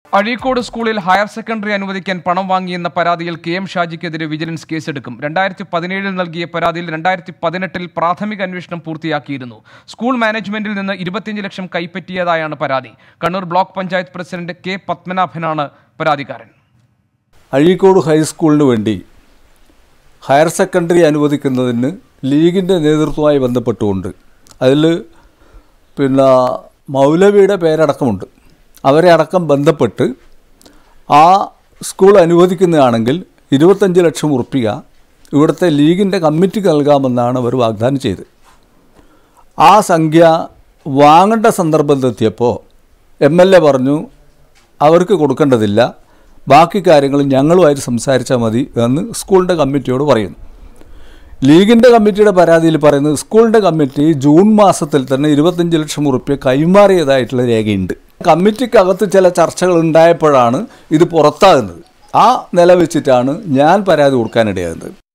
അഴീക്കോട് സ്കൂളിൽ higher secondary അനുവദിക്കാൻ പണം വാങ്ങിയെന്ന പരാതിയിൽ കെ എം ഷാജിക്കെതിരെ വിജിലൻസ് കേസെടുക്കും രണ്ടായിരത്തി പതിനേഴിൽ നൽകിയ പരാതിയിൽ രണ്ടായിരത്തി പതിനെട്ടിൽ പ്രാഥമിക അന്വേഷണം പൂർത്തിയാക്കിയിരുന്നു സ്കൂൾ മാനേജ്മെന്റിൽ നിന്ന് ഇരുപത്തിയഞ്ച് ലക്ഷം കൈപ്പറ്റിയതായാണ് പരാതി കണ്ണൂർ ബ്ലോക്ക് പഞ്ചായത്ത് പ്രസിഡന്റ് കെ പത്മനാഭനാണ് പരാതിക്കാരൻ അഴീക്കോട് ഹൈസ്കൂളിന് വേണ്ടി ഹയർ സെക്കൻഡറി അനുവദിക്കുന്നതിന് ലീഗിൻ്റെ നേതൃത്വവുമായി ബന്ധപ്പെട്ടുകൊണ്ട് അതിൽ പിന്നെ മൗലവിയുടെ പേരടക്കമുണ്ട് അവരെ അടക്കം ബന്ധപ്പെട്ട് ആ സ്കൂൾ അനുവദിക്കുന്നതാണെങ്കിൽ ഇരുപത്തഞ്ച് ലക്ഷം ഉറുപ്പിക ഇവിടുത്തെ ലീഗിൻ്റെ കമ്മിറ്റിക്ക് നൽകാമെന്നാണ് അവർ വാഗ്ദാനം ചെയ്തത് ആ സംഖ്യ വാങ്ങേണ്ട സന്ദർഭത്തിലെത്തിയപ്പോൾ എം എൽ എ പറഞ്ഞു അവർക്ക് കൊടുക്കേണ്ടതില്ല ബാക്കി കാര്യങ്ങൾ ഞങ്ങളുമായിട്ട് സംസാരിച്ചാൽ മതി എന്ന് സ്കൂളിൻ്റെ കമ്മിറ്റിയോട് പറയുന്നു ലീഗിൻ്റെ കമ്മിറ്റിയുടെ പരാതിയിൽ പറയുന്നത് സ്കൂളിൻ്റെ കമ്മിറ്റി ജൂൺ മാസത്തിൽ തന്നെ ഇരുപത്തഞ്ച് ലക്ഷം ഉറുപ്പ്യ കൈമാറിയതായിട്ടുള്ള രേഖയുണ്ട് കമ്മിറ്റിക്കകത്ത് ചില ചർച്ചകൾ ഉണ്ടായപ്പോഴാണ് ഇത് പുറത്താകുന്നത് ആ നില വെച്ചിട്ടാണ് ഞാൻ പരാതി കൊടുക്കാനിടയാകുന്നത്